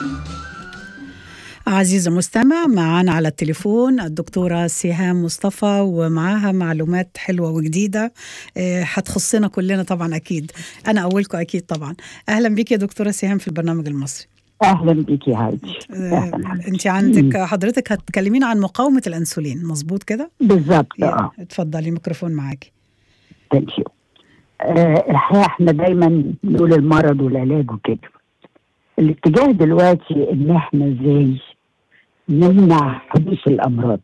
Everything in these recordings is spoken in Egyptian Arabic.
عزيزي المستمع معنا على التليفون الدكتورة سهام مصطفى ومعاها معلومات حلوة وجديدة آه، هتخصنا كلنا طبعا أكيد أنا أولكم أكيد طبعا أهلا بك يا دكتورة سهام في البرنامج المصري اهلا بك يا هايدي آه، انت عندك حضرتك هتكلمينا عن مقاومة الأنسولين مظبوط كده؟ بالظبط يا، اه اتفضلي الميكروفون معاكي ثانك يو الحقيقه احنا دايما نقول المرض والعلاج وكده الاتجاه دلوقتي ان احنا ازاي نمنع حدوث الامراض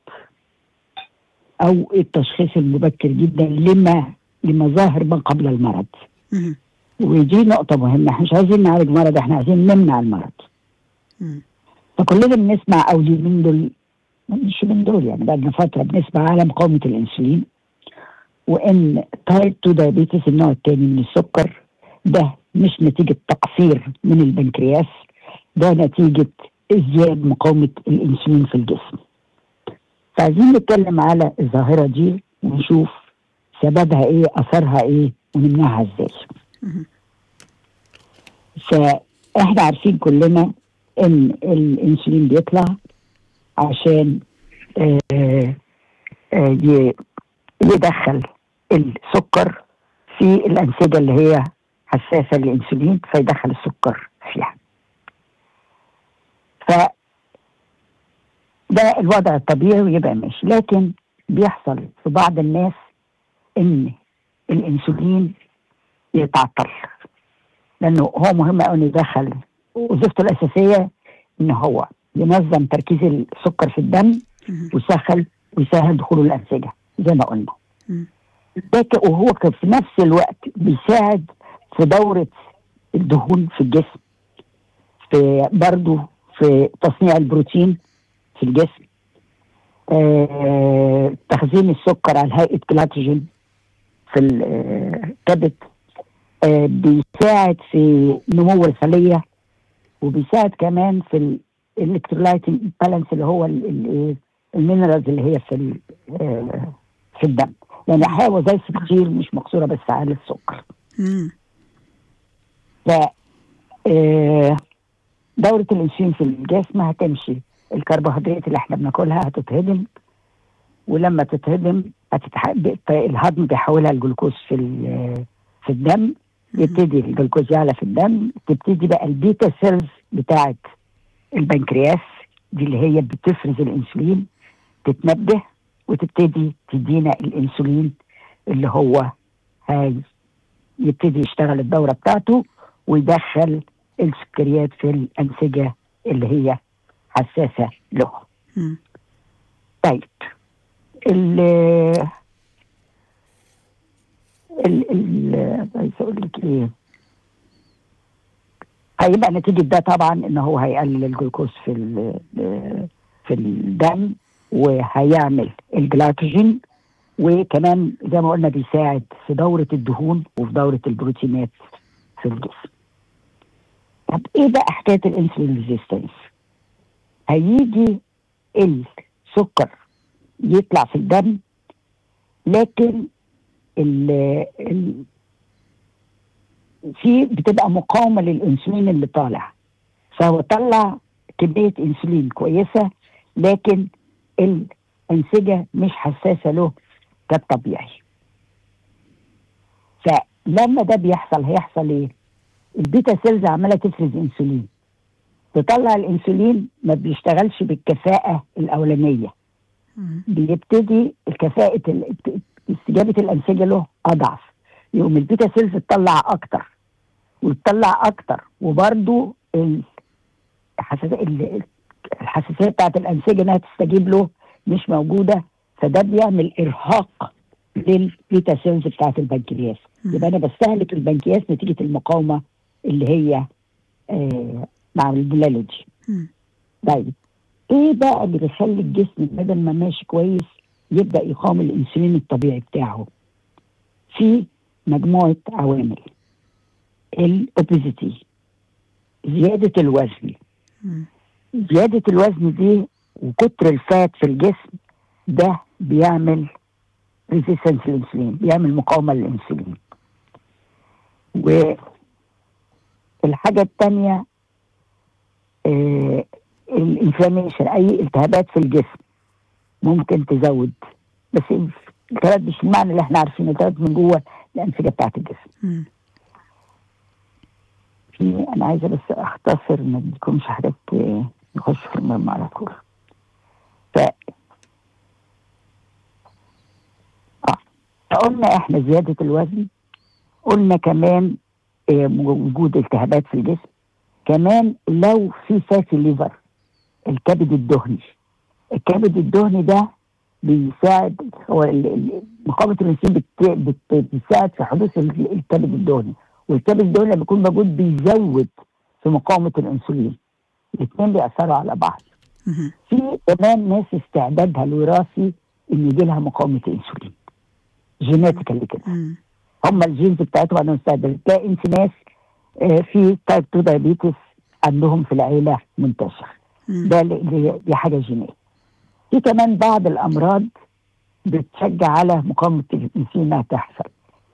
او التشخيص المبكر جدا لما لمظاهر ما قبل المرض مهم. ودي نقطه مهمه احنا مش عايزين نعالج مرض احنا عايزين نمنع المرض مم. فكلنا بنسمع او اليومين دول مش من دول يعني بقى فتره بنسمع على مقاومه الانسولين وان تايب 2 دايابيتس النوع الثاني من السكر ده مش نتيجه تقصير من البنكرياس ده نتيجه ازدياد مقاومه الانسولين في الجسم. فعايزين نتكلم على الظاهره دي ونشوف سببها ايه اثرها ايه ونمنعها ازاي. مهم. فاحنا عارفين كلنا ان الانسولين بيطلع عشان آه، آه، ي- يدخل السكر في الانسجه اللي هي حساسه للانسولين فيدخل السكر فيها. ف ده الوضع الطبيعي ويبقى ماشي لكن بيحصل في بعض الناس ان الانسولين يتعطل لانه هو مهم قوي انه يدخل وظيفته الاساسيه ان هو ينظم تركيز السكر في الدم مهم. ويسخن ويسهل دخول الانسجه زي ما قلنا مم. ده ك- وهو كان في نفس الوقت بيساعد في دوره الدهون في الجسم في برضه في تصنيع البروتين في الجسم آه تخزين السكر على هيئه جلايكوجين في الكبد آه بيساعد في نمو الخليه وبيساعد كمان في الالكترولايت بالانس اللي هو ال- ال- المينرالز اللي هي في ال- آه، في الدم يعني الحقيقه وظائف كتير مش مقصوره بس على السكر مم. ف آه، دورة الانسولين في الجسم هتمشي الكربوهيدرات اللي احنا بناكلها هتتهضم ولما تتهضم هتتح... ب- الهضم بيحولها لجلوكوز في ال- في الدم يبتدي الجلوكوز يعلى في الدم تبتدي بقى البيتا سيلز بتاعت البنكرياس دي اللي هي بتفرز الانسولين تتنبه وتبتدي تدينا الانسولين اللي هو هاي يبتدي يشتغل الدورة بتاعته ويدخل السكريات في الأنسجة اللي هي حساسة له مم. طيب ال ال ال عايز اقول لك ايه هيبقى نتيجة ده طبعا ان هو هيقلل الجلوكوز في ال- في الدم وهيعمل الجلايكوجين وكمان زي ما قلنا بيساعد في دورة الدهون وفي دورة البروتينات في الجسم. طب ايه بقى حكاية الانسولين ريزيستنس؟ هيجي السكر يطلع في الدم لكن ال ال في بتبقى مقاومة للانسولين اللي طالع فهو طلع كمية انسولين كويسة لكن الانسجة مش حساسة له كالطبيعي فلما ده بيحصل هيحصل ايه البيتا سيلز عماله تفرز انسولين تطلع الانسولين ما بيشتغلش بالكفاءه الاولانيه مم. بيبتدي الكفاءه ال- استجابه الانسجه له اضعف يقوم البيتا سيلز تطلع اكتر وتطلع اكتر وبرده الحساسيه الحساسيه بتاعت الانسجه انها تستجيب له مش موجوده فده بيعمل ارهاق للبيتا سيلز بتاعت البنكرياس مم. يبقى انا بستهلك البنكرياس نتيجه المقاومه اللي هي آه مع البلالوجي مم. طيب ايه بقى اللي بيخلي الجسم بدل ما ماشي كويس يبدا يقاوم الانسولين الطبيعي بتاعه في مجموعه عوامل الاوبيزيتي زياده الوزن مم. زياده الوزن دي وكتر الفات في الجسم ده بيعمل ريزيستنس للانسولين بيعمل مقاومه للانسولين والحاجه الثانيه الانفلاميشن اي التهابات في الجسم ممكن تزود بس الالتهابات مش المعنى اللي احنا عارفينه التهابات من جوه الانسجه بتاعت الجسم مم. في انا عايزه بس اختصر ما تكونش حاجات آه، نخش في المهم على طول ف اه فقلنا احنا زياده الوزن قلنا كمان آه، وجود التهابات في الجسم كمان لو في فاتي ليفر الكبد الدهني الكبد الدهني ده بيساعد هو ال- ال- مقاومه الانسولين بت- بت- بتساعد في حدوث ال- الكبد الدهني والكبد الدهني لما بيكون موجود بيزود في مقاومه الانسولين الاثنين بيأثروا على بعض مم. في كمان ناس استعدادها الوراثي ان يجي لها مقاومه انسولين جينيتيكالي كده مم. هم الجينز بتاعتهم عندهم استعداد تلاقي انت ناس آه، في تايب 2 دايابيتس عندهم في العيله منتشر مم. ده ل- ل- دي حاجه جينيه في كمان بعض الامراض بتشجع على مقاومه الانسولين انها تحصل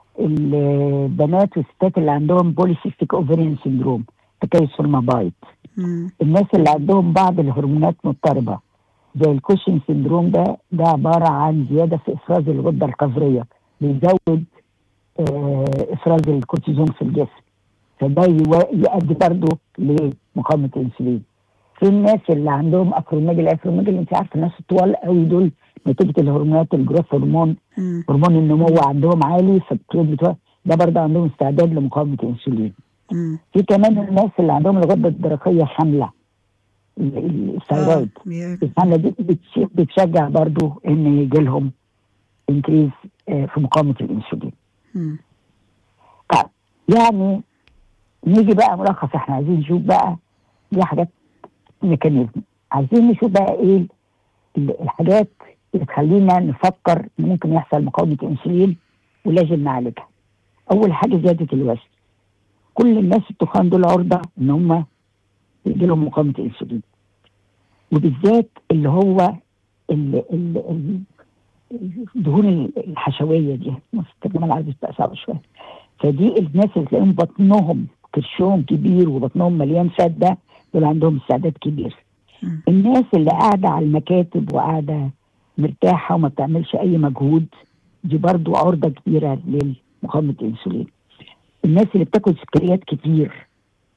البنات والستات اللي عندهم بوليسيستيك اوفرين سندروم تكيس المبايض مم. الناس اللي عندهم بعض الهرمونات مضطربه زي الكوشن سندروم ده ده عباره عن زياده في افراز الغده القذريه بيزود آه، افراز الكورتيزون في الجسم فده يوا- يؤدي برضه لمقاومه الانسولين في الناس اللي عندهم افروميجل افروميجل انت عارفه الناس الطوال قوي دول نتيجه الهرمونات الجروث هرمون مم. هرمون النمو عندهم عالي فالطول بتوع ده برضه عندهم استعداد لمقاومه الانسولين مم. في كمان الناس اللي عندهم الغده الدرقيه حامله ال- ال- الثايرويد آه. بي- الحمله دي بتش- بتشجع برضو ان يجي لهم انكريز في مقاومه الانسولين مم. طيب يعني نيجي بقى ملخص احنا عايزين نشوف بقى دي حاجات ميكانيزم عايزين نشوف بقى ايه ال- الحاجات اللي تخلينا نفكر ان ممكن يحصل مقاومه انسولين ولازم نعالجها اول حاجه زياده الوزن كل الناس التخان دول عرضه ان هم يجي لهم مقاومه انسولين وبالذات اللي هو ال- ال- ال- الدهون الحشويه دي الترجمه العربي بتبقى صعبه شويه فدي الناس اللي تلاقيهم بطنهم كرشهم كبير وبطنهم مليان فات ده دول عندهم استعداد كبير مم. الناس اللي قاعده على المكاتب وقاعده مرتاحه وما بتعملش اي مجهود دي برضو عرضه كبيره لمقاومه الانسولين الناس اللي بتاكل سكريات كتير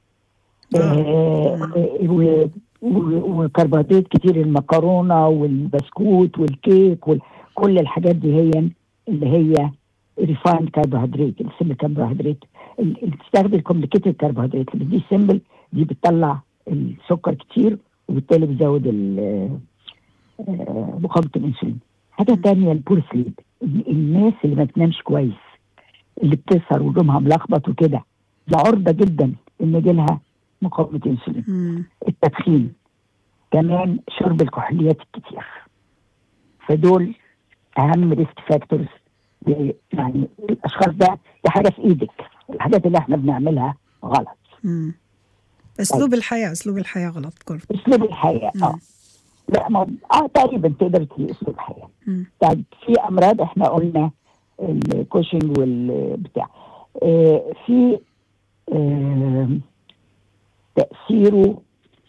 آه، و- و- وكربوهيدرات كتير المكرونه والبسكوت والكيك وكل الحاجات دي هي اللي هي ريفايند كربوهيدرات السمبل كربوهيدرات ال- اللي بتستخدم الكومبليكيتد كربوهيدرات اللي دي سمبل دي بتطلع السكر كتير وبالتالي بيزود ال- آه، مقاومه الانسولين حاجه تانية البور سليب الناس اللي ما بتنامش كويس اللي بتسهر ونومها ملخبط وكده دي عرضه جدا ان يجيلها مقاومه انسولين مم. التدخين كمان شرب الكحوليات الكتير فدول اهم ريسك فاكتورز يعني الاشخاص ده دي حاجه في ايدك الحاجات اللي احنا بنعملها غلط مم. اسلوب الحياه اسلوب الحياه غلط كله اسلوب الحياه اه مم. لا ما اه تقريبا تقدر تقول اسلوب الحياه مم. طيب في امراض احنا قلنا الكوشنج والبتاع آه في آه تاثيره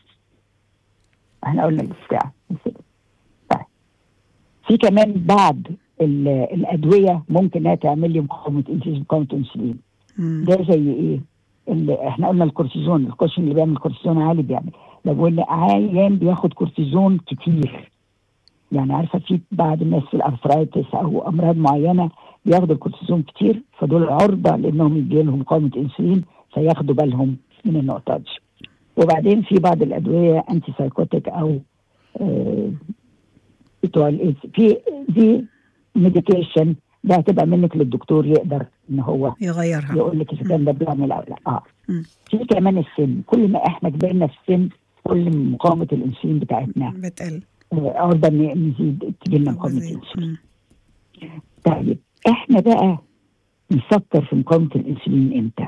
احنا قلنا البتاع طيب في كمان بعض ال- الادويه ممكن انها تعمل لي مقاومه انسولين مقاومه انسولين مم. ده زي ايه؟ اللي احنا قلنا الكورتيزون الكوشن اللي بيعمل كورتيزون عالي بيعمل لو قلنا عيان بياخد كورتيزون كتير يعني عارفه في بعض الناس في الارثرايتس او امراض معينه بياخدوا الكورتيزون كتير فدول عرضه لانهم يجي لهم مقاومه انسولين فياخدوا بالهم من النقطه دي وبعدين في بعض الادويه انتي سايكوتيك او آه، بتوع الايدز في دي ميديكيشن ده هتبقى منك للدكتور يقدر ان هو يغيرها يقول لك اذا كان ده بيعمل او لا اه مم. في كمان السن كل ما احنا كبرنا في السن كل ما مقاومه الانسولين بتاعتنا بتقل آه، عرضه ان نزيد تجي لنا أو مقاومه زي- الانسولين مم. طيب احنا بقى نفكر في مقاومه الانسولين امتى؟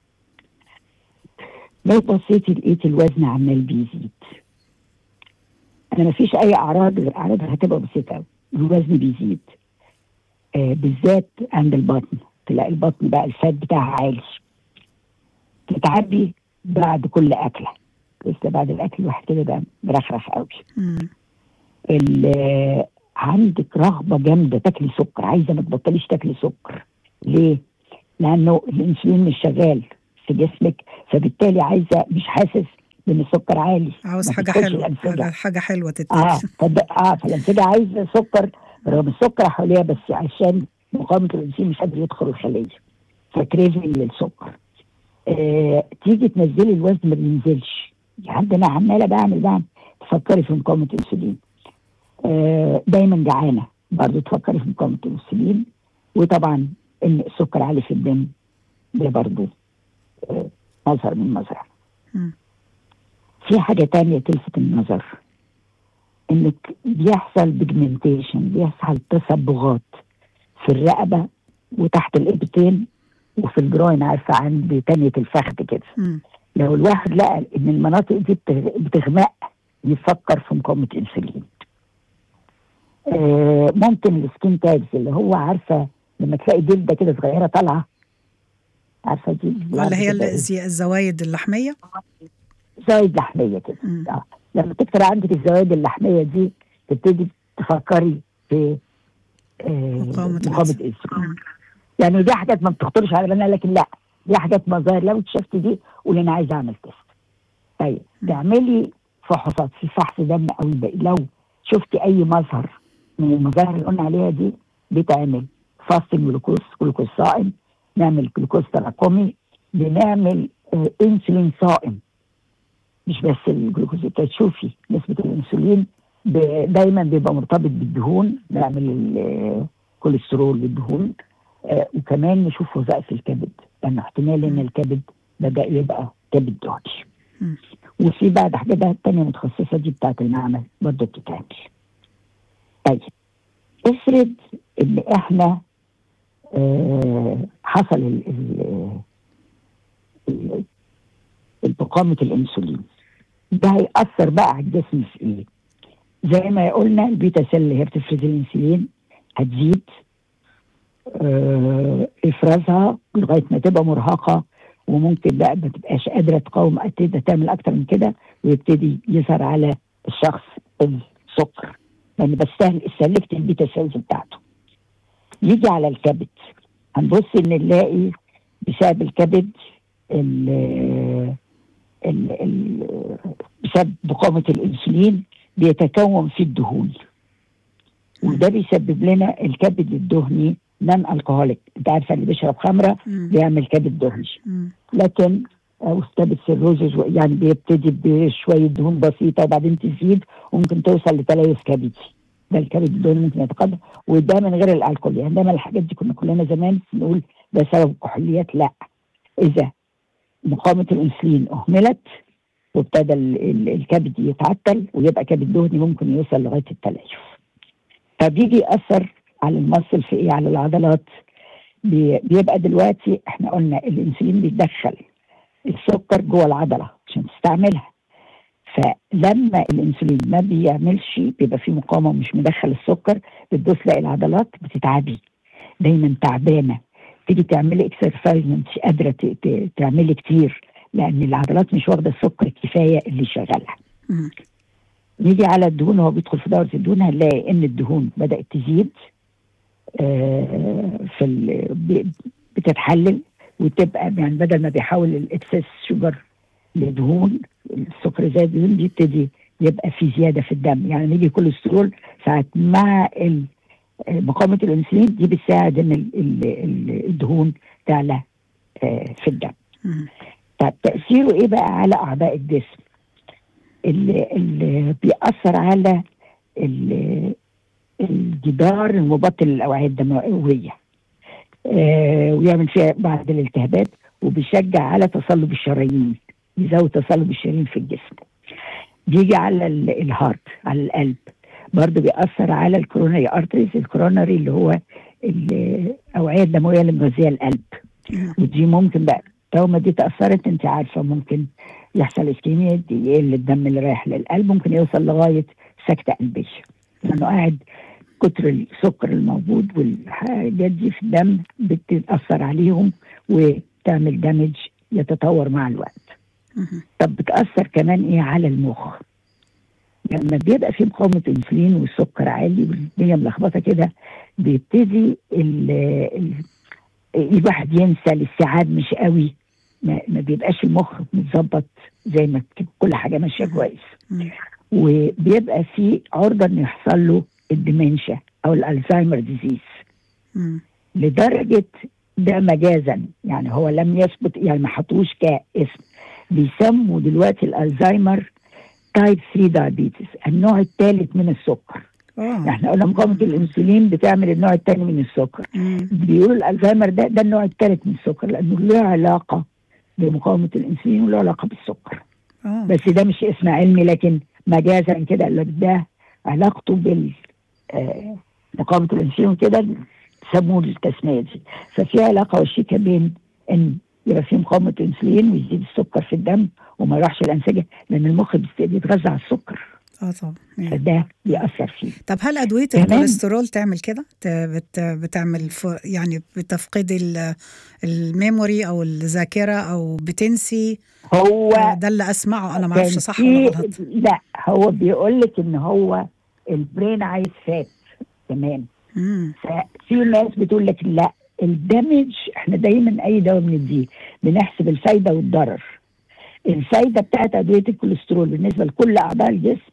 لو بصيتي لقيت الوزن عمال بيزيد انا ما فيش اي اعراض غير اعراضها هتبقى بسيطه قوي الوزن بيزيد آه بالذات عند البطن تلاقي البطن بقى الفات بتاعها عالي تتعبي بعد كل اكله لسه بعد الاكل الواحد كده بقى مرخرخ قوي مم. ال- عندك رغبه جامده تاكلي سكر عايزه ما تبطليش تاكلي سكر ليه؟ لانه الانسولين مش شغال في جسمك فبالتالي عايزه مش حاسس ان السكر عالي عاوز ما حاجة تدخلش حلوة الأنسجة. حاجة, حاجة حلوة اه تتاكل فد... اه فالانسجه عايزه سكر رغم السكر حواليها بس عشان مقاومه الانسولين مش قادر يدخل الخليه فكريفنج للسكر آه تيجي تنزلي الوزن ما بينزلش يعني انا عماله بعمل بعمل تفكري في مقاومه الانسولين آه دايما جعانه برضه تفكري في مقاومه الانسولين وطبعا ان السكر عالي في الدم ده برضه آه مظهر من مظهر مم. في حاجة تانية تلفت النظر انك بيحصل بيجمنتيشن بيحصل تصبغات في الرقبة وتحت الابتين وفي الجروين عارفة عند تانية الفخذ كده مم. لو الواحد لقى ان المناطق دي بتغ- بتغمق يفكر في مقاومة انسولين آه ممكن السكين تاجز اللي هو عارفة لما تلاقي جلدة كده صغيرة طالعة عارفة دي اللي هي كده إيه؟ الزي- الزوايد اللحمية زايد لحمية كده مم. آه. لما تكتر عندك الزوايد اللحميه دي تبتدي تفكري في آه مقاومة مقاومه الأنسولين. الانسولين مم. يعني دي حاجات ما بتخطرش على بالنا لكن لا دي حاجات مظاهر لو شفت دي قولي انا عايزه اعمل تيست طيب مم. تعملي فحوصات في فحص دم او الباقي لو شفتي اي مظهر من المظاهر اللي قلنا عليها دي بيتعمل فاستنج جلوكوز جلوكوز صائم نعمل جلوكوز تراكمي بنعمل آه انسولين صائم مش بس الجلوكوز انت تشوفي نسبه الانسولين ب- دايما بيبقى مرتبط بالدهون نعمل الكوليسترول والدهون آه، وكمان نشوف وظائف الكبد لانه احتمال ان الكبد بدا يبقى كبد دهني مم. وفي بعد حاجات تانية متخصصة دي بتاعت المعمل برضه بتتعمل طيب افرض ان احنا آه حصل ال ال ال- التقامة الانسولين ده هيأثر بقى على الجسم في ايه؟ زي ما قلنا البيتا سيل اللي هي بتفرز الانسولين هتزيد آه افرازها لغايه ما تبقى مرهقه وممكن بقى ما تبقاش قادره تقاوم تقدر تعمل اكتر من كده ويبتدي يظهر على الشخص السكر لان بستهل استهلكت البيتا سيلز بتاعته يجي على الكبد هنبص ان نلاقي بسبب الكبد ال ال ال بسبب مقاومه الانسولين بيتكون في الدهون وده بيسبب لنا الكبد الدهني نان الكهوليك انت عارفه اللي بيشرب خمره مم. بيعمل كبد دهني مم. لكن او كبد سيروزز يعني بيبتدي بشويه دهون بسيطه وبعدين تزيد وممكن توصل لتليف كبدي ده الكبد الدهني ممكن يتقدم وده من غير الالكول يعني دايما الحاجات دي كنا كلنا زمان نقول ده سبب كحوليات لا اذا مقاومه الانسولين اهملت وابتدى ال- ال- الكبد يتعطل ويبقى كبد دهني ممكن يوصل لغايه التليف فبيجي ياثر على المصل في ايه على العضلات بي- بيبقى دلوقتي احنا قلنا الانسولين بيدخل السكر جوه العضله عشان تستعملها فلما الانسولين ما بيعملش بيبقى فيه مقاومه ومش مدخل السكر بتبص تلاقي العضلات بتتعبي دايما تعبانه تيجي تعملي اكسرسايز ما انتش قادره ت- ت- تعملي كتير لان العضلات مش واخده السكر الكفايه اللي شغالها مم. نيجي على الدهون هو بيدخل في دوره الدهون هنلاقي ان الدهون بدات تزيد آه، في ال- ب- بتتحلل وتبقى يعني بدل ما بيحول الاكسس شوجر لدهون السكر زي الدهون بيبتدي يبقى في زياده في الدم يعني نيجي كوليسترول ساعات مع ال- مقاومه الانسولين دي بتساعد ان ال- ال- ال- الدهون تعلى آه، في الدم مم. طب تأثيره إيه بقى على أعضاء الجسم؟ اللي, اللي بيأثر على ال- الجدار المبطن للأوعية الدموية آه ويعمل فيها بعض الالتهابات وبيشجع على تصلب الشرايين يزود تصلب الشرايين في الجسم بيجي على ال- الهارت على القلب برضه بيأثر على الكوروناري ارتريز الكوروناري اللي هو الأوعية الدموية اللي مغذية القلب مم. ودي ممكن بقى لو ما دي تأثرت انت عارفة ممكن يحصل اسكيميا دي يقل الدم اللي رايح للقلب ممكن يوصل لغاية سكتة قلبية لأنه قاعد كتر السكر الموجود والحاجات دي في الدم بتأثر عليهم وتعمل دامج يتطور مع الوقت مهم. طب بتاثر كمان ايه على المخ لما بيبقى في مقاومه انسولين والسكر عالي والدنيا ملخبطه كده بيبتدي ال ال الواحد ينسى الاستيعاب مش قوي ما, ما بيبقاش المخ متظبط زي ما تبقى كل حاجه ماشيه كويس مم. وبيبقى في عرضه ان يحصل له الديمنشيا او الالزهايمر ديزيز مم. لدرجه ده مجازا يعني هو لم يثبت يعني ما حطوش كاسم بيسموا دلوقتي الالزهايمر تايب 3 دايابيتس النوع الثالث من السكر اه احنا قلنا مقاومه الانسولين بتعمل النوع الثاني من السكر مم. بيقولوا الالزهايمر ده ده النوع الثالث من السكر لانه له علاقه بمقاومه الانسولين وله علاقه بالسكر اه بس ده مش اسم علمي لكن مجازا كده قال لك ده علاقته بال آه، مقاومه الانسولين كده سموه التسميه دي ففي علاقه وشيكه بين ان يبقى في مقاومه انسولين ويزيد السكر في الدم وما يروحش الانسجه لان المخ بيست- بيتغذى على السكر اه طبعا مم. فده بيأثر فيه طب هل أدوية كمان- الكوليسترول تعمل كده؟ ت- بت بتعمل ف- يعني بتفقد ال- الميموري أو الذاكرة أو بتنسي هو آه، ده اللي أسمعه أنا ما أعرفش كان صح في- ولا غلط لا هو بيقول لك ان هو البرين عايز فات كمان مم. ففي ناس بتقول لك لا الدمج احنا دايما اي دواء بنديه بنحسب الفايده والضرر الفايده بتاعت ادويه الكوليسترول بالنسبه لكل اعضاء الجسم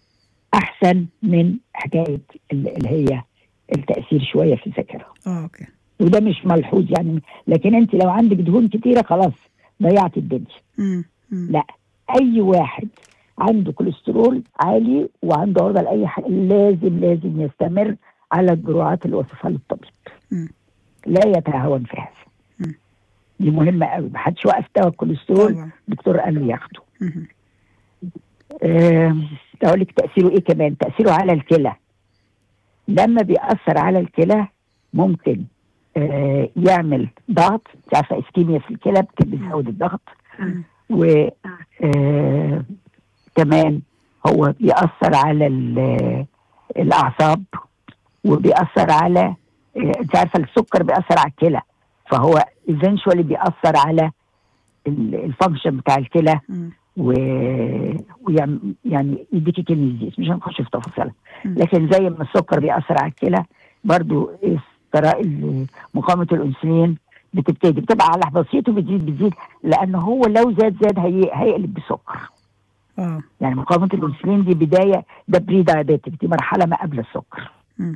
احسن من حكايه ال- اللي هي التاثير شويه في الذاكره اه اوكي وده مش ملحوظ يعني لكن انت لو عندك دهون كتيره خلاص ضيعت الدنيا مم. مم. لا اي واحد عنده كوليسترول عالي وعنده عرضه لاي حاجه لازم لازم يستمر على الجرعات اللي وصفها له الطبيب مم. لا يتهاون في هذا مم. دي مهمه قوي ما حدش وقف دواء الكوليسترول طبعا الدكتور قال له ياخده مم. آه، اقول لك تاثيره ايه كمان تاثيره على الكلى لما بيأثر على الكلى ممكن آه، يعمل ضغط انت عارفه اسكيميا في الكلى بت- بتزود الضغط مم. و آه، كمان هو بيأثر على ال- الأعصاب وبيأثر على آه، أنت عارفة السكر بيأثر على الكلى فهو eventually بيأثر على الفانكشن بتاع الكلى مم. و... ويعني يعني يديكي كلمة ديزيز مش هنخش في تفاصيلها مم. لكن زي ما السكر بيأثر على الكلى برضو استراء مقاومة الأنسولين بتبتدي بتبقى على بسيط وبتزيد بتزيد لأن هو لو زاد زاد هي... هيقلب بسكر اه يعني مقاومة الأنسولين دي بداية ده بري دايابيتك دي مرحلة ما قبل السكر مم.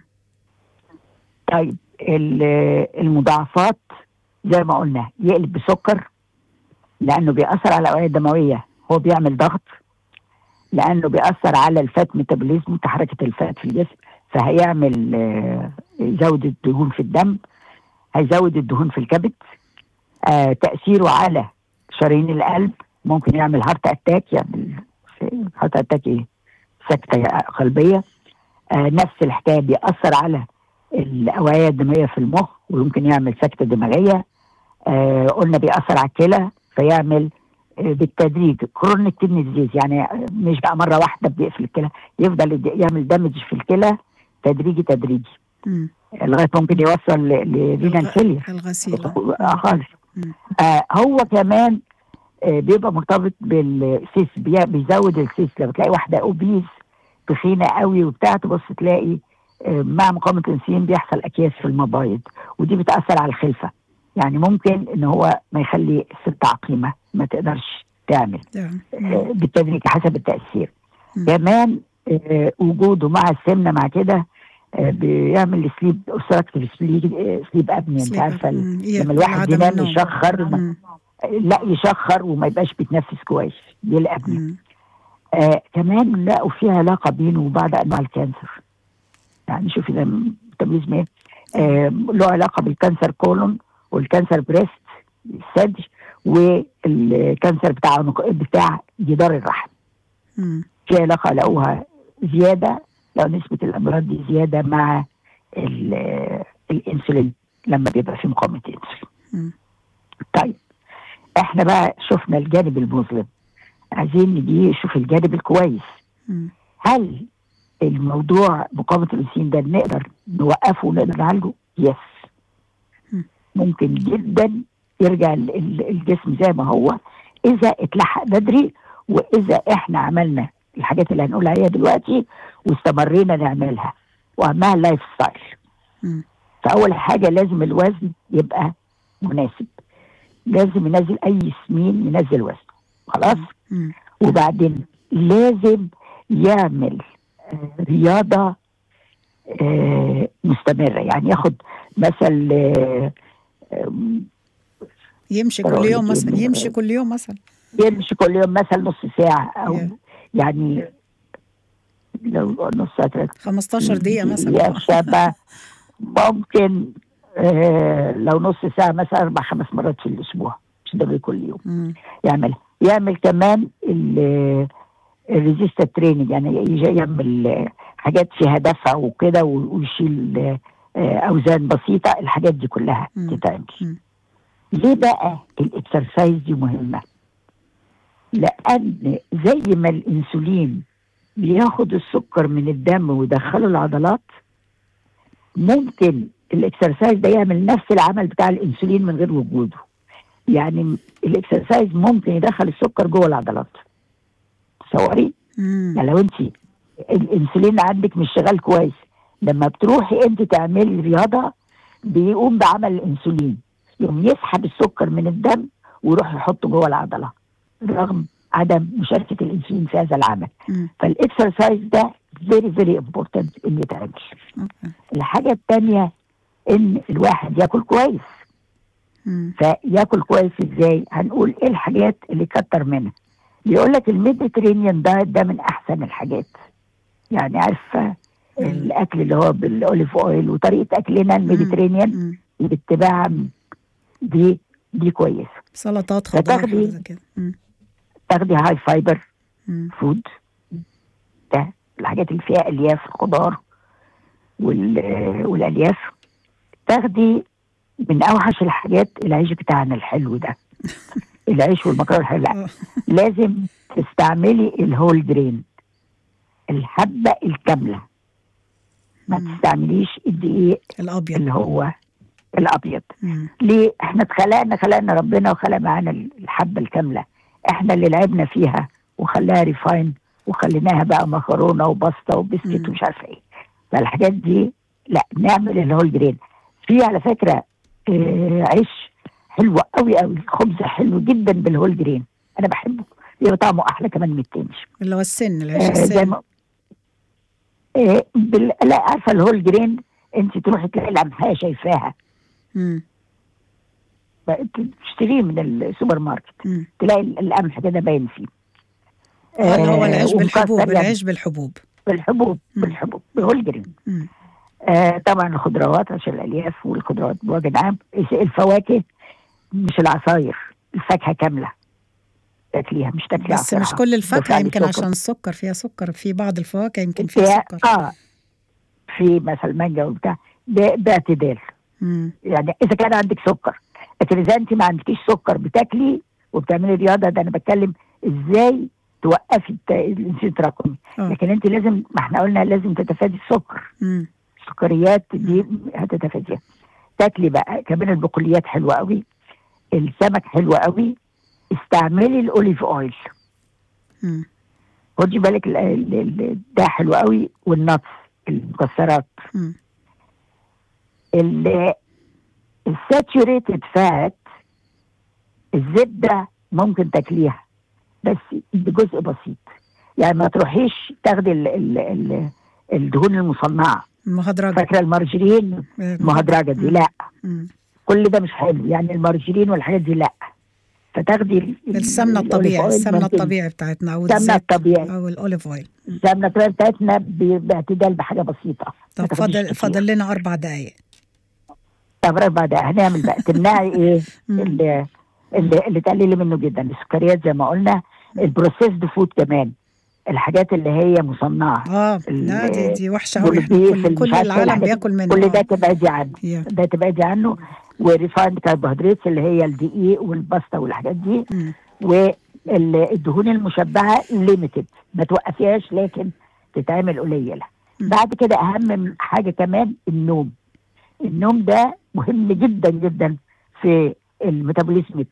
طيب ال- المضاعفات زي ما قلنا يقلب بسكر لانه بيأثر على الاوعيه الدمويه هو بيعمل ضغط لانه بيأثر على الفات ميتابوليزم تحركه الفات في الجسم فهيعمل آه، يزود الدهون في الدم هيزود الدهون في الكبد آه، تأثيره على شرايين القلب ممكن يعمل هارت اتاك يعمل هارت اتاك ايه سكتة قلبية آه، نفس الحكاية بيأثر على الأوعية الدموية في المخ ويمكن يعمل سكتة دماغية آه قلنا بيأثر على الكلى فيعمل آه بالتدريج كرونيك كدني ديزيز يعني مش بقى مرة واحدة بيقفل الكلى يفضل يد- يعمل دامج في الكلى تدريجي تدريجي مم. لغاية ممكن يوصل لرينال الغ- فيلير الغسيل آه خالص مم. آه هو كمان آه بيبقى مرتبط بالسيس بي- بيزود السيس لما تلاقي واحده اوبيز تخينه قوي وبتاع تبص تلاقي آه مع مقاومه الانسولين بيحصل اكياس في المبايض ودي بتاثر على الخلفه يعني ممكن ان هو ما يخلي الست عقيمه ما تقدرش تعمل ده. آه مم. بالتدريج حسب التاثير مم. كمان آه وجوده مع السمنه مع كده آه بيعمل سليب اوبستراكتيف سليب ابني انت سليب عارفه أب- مم. ي- لما الواحد عدم ينام النوم. يشخر ما- مم. لا يشخر وما يبقاش بيتنفس كويس دي الابنية مم. آه كمان لقوا فيها علاقه بينه وبعض انواع الكانسر يعني شوفي ده ميتابوليزم ايه آه له علاقه بالكانسر كولون والكانسر بريست الثدي والكانسر بتاع عنق- بتاع جدار الرحم مم. في علاقه لقوها زياده لو نسبه الامراض دي زياده مع ال- الانسولين لما بيبقى في مقاومه انسولين مم. طيب احنا بقى شفنا الجانب المظلم عايزين نجي نشوف الجانب الكويس مم. هل الموضوع مقاومة الأنسولين ده نقدر نوقفه ونقدر نعالجه؟ يس مم. ممكن جدا يرجع ال- ال- الجسم زي ما هو اذا اتلحق بدري واذا احنا عملنا الحاجات اللي هنقول عليها دلوقتي واستمرينا نعملها واهمها اللايف ستايل مم. فاول حاجه لازم الوزن يبقى مناسب لازم ينزل اي سمين ينزل وزنه خلاص مم. وبعدين لازم يعمل آه، رياضه آه، مستمره يعني ياخد مثل آه، آم، يمشي كل أقول يوم لك مثلا إيه؟ يمشي كل يوم مثلا يمشي كل يوم مثلا نص ساعه او Yeah. يعني لو نص ساعه 15 دقيقة يا مثلا شابة ممكن آه لو نص ساعة مثلا أربع خمس مرات في الأسبوع مش ضروري كل يوم مم. يعمل يعمل كمان الريزيست تريننج يعني يجي يعمل آه، حاجات فيها دفع وكده و- ويشيل آه، آه، أوزان بسيطة الحاجات دي كلها مم. تتعمل مم. ليه بقى الاكسرسايز دي مهمة؟ لأن زي ما الأنسولين بياخد السكر من الدم ويدخله العضلات ممكن الاكسرسايز ده يعمل نفس العمل بتاع الانسولين من غير وجوده يعني الاكسرسايز ممكن يدخل السكر جوه العضلات تصوري مم. يعني لو انت الانسولين عندك مش شغال كويس لما بتروحي انت تعملي رياضه بيقوم بعمل الانسولين يقوم يسحب السكر من الدم ويروح يحطه جوه العضله رغم عدم مشاركه الانسولين في هذا العمل مم. فالاكسرسايز ده فيري فيري امبورتنت انه يتعمل أوكي. الحاجه الثانيه ان الواحد ياكل كويس مم. فياكل كويس ازاي هنقول ايه الحاجات اللي كتر منها بيقول لك الميديترينيان دايت ده من احسن الحاجات يعني عارفه الاكل اللي هو بالاوليف اويل وطريقه اكلنا الميديترينيان مم. باتباع دي دي كويسه سلطات خضار فتاخدي- حاجة زي كده مم. تاخدي هاي فايبر مم. فود ده الحاجات اللي فيها الياف الخضار وال- والالياف تاخدي من اوحش الحاجات العيش بتاعنا الحلو ده العيش والمكرونه الحلو لا آه. لازم تستعملي الهول جرين الحبه الكامله ما مم. تستعمليش الدقيق الأبيض اللي هو الابيض مم. ليه احنا اتخلقنا خلقنا ربنا وخلق معانا الحبه الكامله احنا اللي لعبنا فيها وخلاها ريفاين وخليناها بقى مكرونه وباستا وبسكت مم. ومش عارفه ايه فالحاجات دي لا نعمل اللي هو الجرين في على فكره اه عيش حلو قوي قوي خبز حلو جدا بالهول جرين انا بحبه بيبقى طعمه احلى كمان من التاني اللي هو السن العيش آه، زي السن ما آه، بال... لا عارفه الهول جرين انت تروحي تلاقي القمحيه شايفاها مم. بقى تشتريه من السوبر ماركت مم. تلاقي القمح كده باين فيه آه، اللي هو آه، العيش ومكسر بالحبوب يعني العيش بالحبوب بالحبوب مم. بالحبوب بهول جرين مم. آه طبعا الخضروات عشان الالياف والخضروات بوجه عام الفواكه مش العصاير الفاكهه كامله تاكليها مش تاكلي بس مش عصيرها. كل الفاكهة بتعلي يمكن سكر. عشان السكر فيها سكر في بعض الفواكه يمكن فيها فيها- سكر اه في مثلا مانجا وبتاع ب- باعتدال مم. يعني اذا كان عندك سكر لكن اذا انت ما عندكيش سكر بتاكلي وبتعملي رياضه ده انا بتكلم ازاي توقفي الت- الانسولين التراكمي آه. لكن انت لازم ما احنا قلنا لازم تتفادي السكر مم. السكريات دي هتتفاديها تاكلي بقى كمان البقوليات حلوه قوي السمك حلو قوي استعملي الاوليف اويل مم. خدي بالك ال- ال- ال- ده حلو قوي والنتس المكسرات مم. الساتوريتد فات الزبده ممكن تاكليها بس بجزء بسيط يعني ما تروحيش تاخدي ال ال ال الدهون المصنعه مهدرجة فاكره المارجرين المهدرجه دي لا مم. كل ده مش حلو يعني المارجرين والحاجات دي لا فتاخدي ال- ال- السمنة الأوليف الطبيعي أويل السمنة ممكن. الطبيعي بتاعتنا أو السمنه الزيت الطبيعي أو الأوليف أويل السمنه الطبيعي بتاعتنا ب- باعتدال بحاجه بسيطه ما طب تاخديش فاضل كتير. فاضل لنا أربع دقايق طب بعد هنعمل بقى تمنعي ايه مم. اللي, اللي, اللي تقللي منه جدا السكريات زي ما قلنا البروسيسد فود كمان الحاجات اللي هي مصنعه اه ال- لا دي دي وحشة أوي احنا والبيف كل, كل المش عارفة العالم الحاجات- بياكل منه كل ده آه. تبعدي عنه يا. ده تبعدي عنه وريفايند كربوهيدرات اللي هي الدقيق والباستا والحاجات دي مم. والدهون المشبعه ليميتد ما توقفيهاش لكن تتعمل قليله مم. بعد كده اهم حاجه كمان النوم النوم ده مهم جدا جدا في الميتابوليزم بتاعك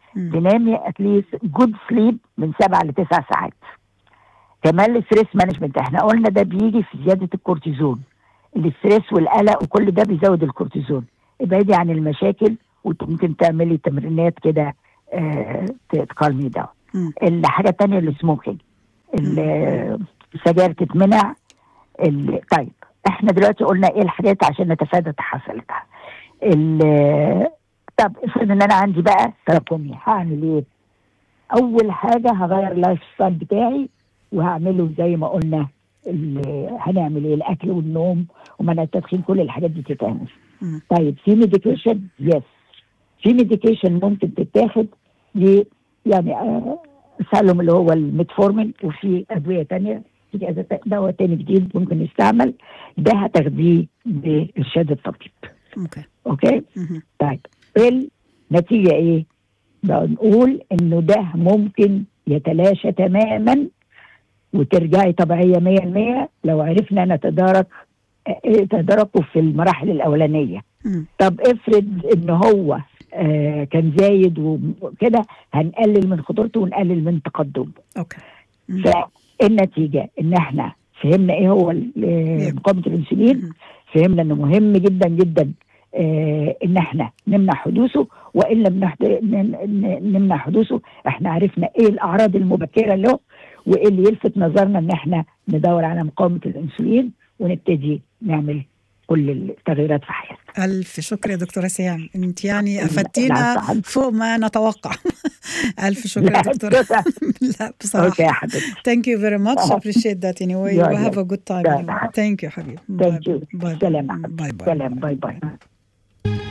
مم. تنامي اتليست جود سليب من سبع لتسع ساعات كمان الستريس مانجمنت احنا قلنا ده بيجي في زياده الكورتيزون الاستريس والقلق وكل ده بيزود الكورتيزون ابعدي عن المشاكل وممكن تعملي تمرينات كده آه تكالمي داون مم. الحاجه الثانيه السموكينج ال- السجاير تتمنع ال- طيب احنا دلوقتي قلنا ايه الحاجات عشان نتفادى تحصيلتها ال- طب افرض ان انا عندي بقى تراكمي هعمل ايه؟ اول حاجه هغير اللايف ستايل بتاعي وهعمله زي ما قلنا ال- هنعمل ايه الاكل والنوم ومنع التدخين كل الحاجات دي تتعمل مم. طيب في ميديكيشن يس في ميديكيشن ممكن تتاخد ل يعني آه، سالوم اللي هو الميتفورمين وفي ادويه تانية في كذا ت- دواء تاني جديد ممكن يستعمل ده هتاخديه بارشاد الطبيب اوكي اوكي مهم. طيب النتيجه ايه؟ بنقول انه ده ممكن يتلاشى تماما وترجعي طبيعيه 100% لو عرفنا نتدارك آه، تداركه في المراحل الاولانيه مم. طب افرض ان هو آه كان زايد وكده هنقلل من خطورته ونقلل من تقدمه اوكي مم. فالنتيجه ان احنا فهمنا ايه هو ال- آه، مقاومه الانسولين مم. فهمنا انه مهم جدا جدا آه ان احنا نمنع حدوثه وان لم نحد- ن- ن- نمنع حدوثه احنا عرفنا ايه الاعراض المبكره له وايه اللي يلفت نظرنا ان احنا ندور على مقاومه الانسولين ونبتدي نعمل كل التغييرات في حياتنا ألف شكر يا دكتورة سهام أنت يعني لا، أفدتينا طبعاً. فوق ما نتوقع ألف شكر يا لا، دكتورة شكراً. لا اوكي بصراحة يا حبيبتي Thank you very much appreciate that anyway Yeah, we have yeah. a good time Yeah. anyway. Thank you حبيبي Thank you. باي سلام باي باي سلام باي باي